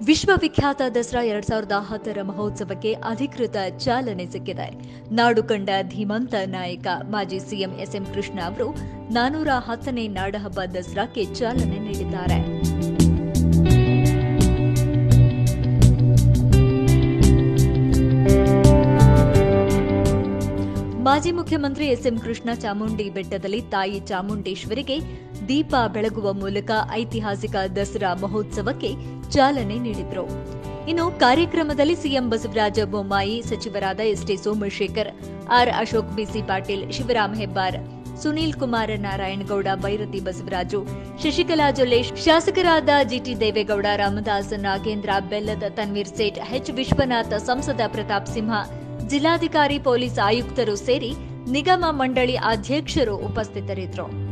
ವಿಶ್ವವಿಖ್ಯಾತ ದಸರಾ ಎರಡ್ ಸಾವಿರದ ಹತ್ತರ ಮಹೋತ್ಸವಕ್ಕೆ ಅಧಿಕೃತ ಚಾಲನೆ ಸಿಕ್ಕಿದೆ ನಾಡು ಕಂಡ ಧೀಮಂತ ನಾಯಕ ಮಾಜಿ ಸಿಎಂ ಎಸ್ಎಂ ಕೃಷ್ಣ ಅವರು ನಾನೂರ ಹತ್ತನೇ ನಾಡಹಬ್ಬ ದಸರಾಕ್ಕೆ ಚಾಲನೆ ನೀಡಿದ್ದಾರೆ ಮಾಜಿ ಮುಖ್ಯಮಂತ್ರಿ ಎಸ್ಎಂ ಕೃಷ್ಣ ಚಾಮುಂಡಿ ಬೆಟ್ಟದಲ್ಲಿ ತಾಯಿ ಚಾಮುಂಡೇಶ್ವರಿಗೆ ದೀಪ ಬೆಳಗುವ ಮೂಲಕ ಐತಿಹಾಸಿಕ ದಸರಾ ಮಹೋತ್ಸವಕ್ಕೆ ಚಾಲನೆ ನೀಡಿದರು ಇನ್ನು ಕಾರ್ಯಕ್ರಮದಲ್ಲಿ ಸಿಎಂ ಬಸವರಾಜ ಬೊಮ್ಮಾಯಿ ಸಚಿವರಾದ ST Somashekhar R Ashok BC Patil Shivaram Hebbar Sunil Kumar Narayanagowda Byrathi Basavaraju Shashikala Jollesh ಶಾಸಕರಾದ ಜಿಟಿ ದೇವೇಗೌಡ ರಾಮದಾಸ್ ನಾಗೇಂದ್ರ ಬೆಲ್ಲದ ತನ್ವೀರ್ ಸೇಠ್ ಎಚ್ ವಿಶ್ವನಾಥ್ ಸಂಸದ ಪ್ರತಾಪ್ ಸಿಂಹ ಜಿಲ್ಲಾಧಿಕಾರಿ ಪೊಲೀಸ್ ಆಯುಕ್ತರು ಸೇರಿ ನಿಗಮ ಮಂಡಳಿ ಅಧ್ಯಕ್ಷರು ಉಪಸ್ಥಿತರಿದ್ದರು